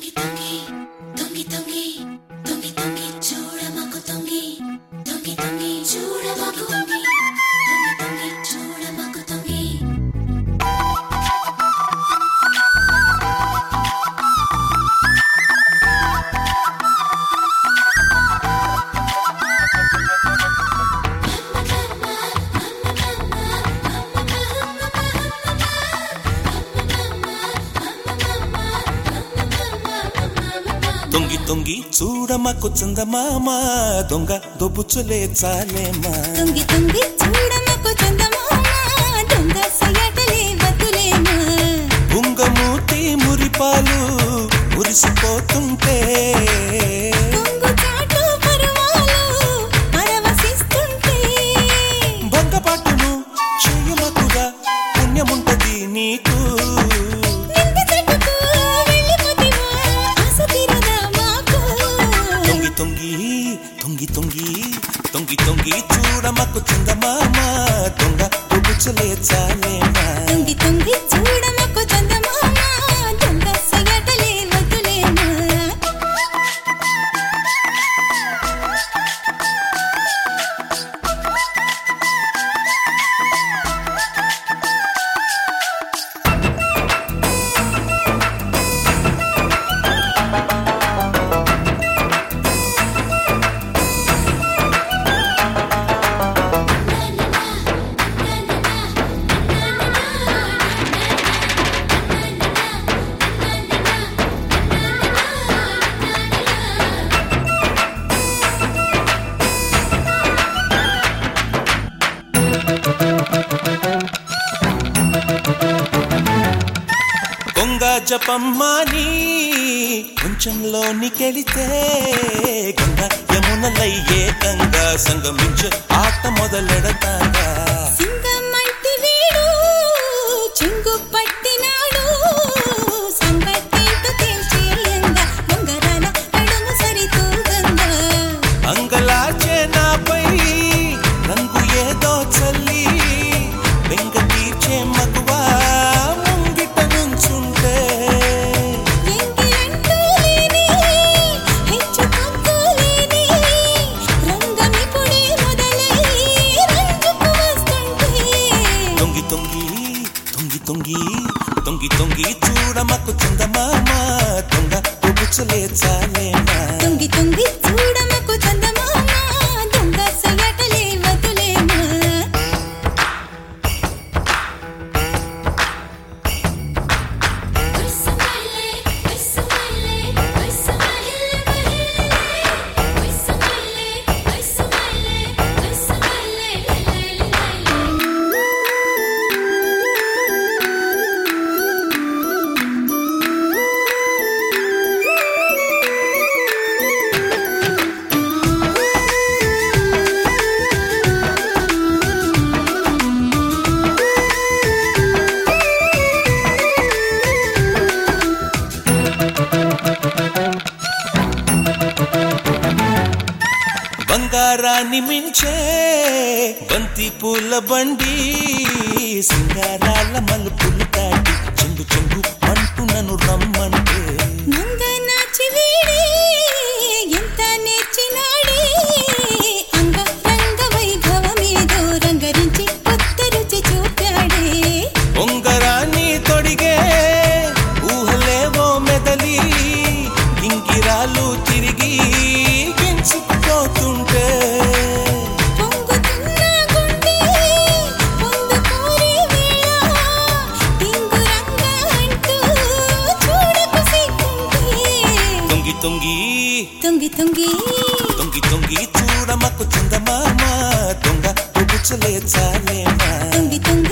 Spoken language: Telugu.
తొంగి తొంగి తొంగి తొంగి తొంగి తొంగి చూడమకు తొంగి తొంగి తొంగి చూడమకు తొంగి తొంగి తొంగి చూడమకు తొంగి తొంగి తొంగి చూడమకు చందమామ దొంగ దొబ్బుచులే చాలేమా తొంగి తొంగి చూడమకు చందమామ దొంగ సయటలే వద్దులేమా బుంగమూతి మురిపాలు మురిసిపోతుంటే కొంగు చాటు పరవాలు పరవశిస్తుంటే బొంగపాటును చెయ్యమకుగా పుణ్యముంటది నీకు నింగి చెట్టుకు వెళ్ళిపోతివా ఆశ తీరదా మాకు తొంగి తొంగి తొంగి తొంగి తొంగి తొంగి చూడమకు చందమామ దొంగ దొబ్బుచులే చాలేమా తొంగి తొంగి చూడమకు చందమామ దొంగ సయటలే వద్దులేమా దొంగ జపమ్మాని కొంచెంలోనికెళితే గంగ యమునలై ఏకంగా సంగమించే ఆట మొదలెడతాగా సింగమంటి వీడు చెంగు పట్టినాడు సంగతేంటో తేల్చేయంగా ఉంగరాల నడుము సరితూగంగా అంగలాచే నాపై రంగు ఏదో చల్లి బెంగ తీర్చే మగువా ముంగిట నుంచుంటే ఎంగిలంటూ లేని హెచ్చు తగ్గు లేని రంగమిప్పుడే మొదలై రంజుకు వస్తుంటే తొంగి తొంగి తొంగి తొంగి తొంగి తొంగి చూడమకు చందమామ దొంగ పొగుచులే చాలేమా తొంగి తొంగి చూడమకు చందమామ దొంగ సయటలే వదులేమా బంగారాన్ని మించే బంతి పూల బండి సింగారాల మలుపులు దాటి చెంగు చెంగు అంటూ నన్ను రమ్మంటే నంగనాచి వీడే ఎంత నేర్చినాడే అంగ రంగ వైభవమేదో రంగరించి కొత్త రుచి చూపాడే ఉంగరాన్ని తొడిగే ఊహలేవో మెదలి గింగిరాలు తిరిగి గించుకుపోతుంటే పొంగుతున్న గుండె పొందుకోరే వేళ టింగురంగ అంటూ చూడకు సిగ్గుంటే తొంగి తొంగి తొంగి తొంగి తొంగి తొంగి చూడమకు చందమామ దొంగ పొగుచులే చాలేమా తొంగి తొంగి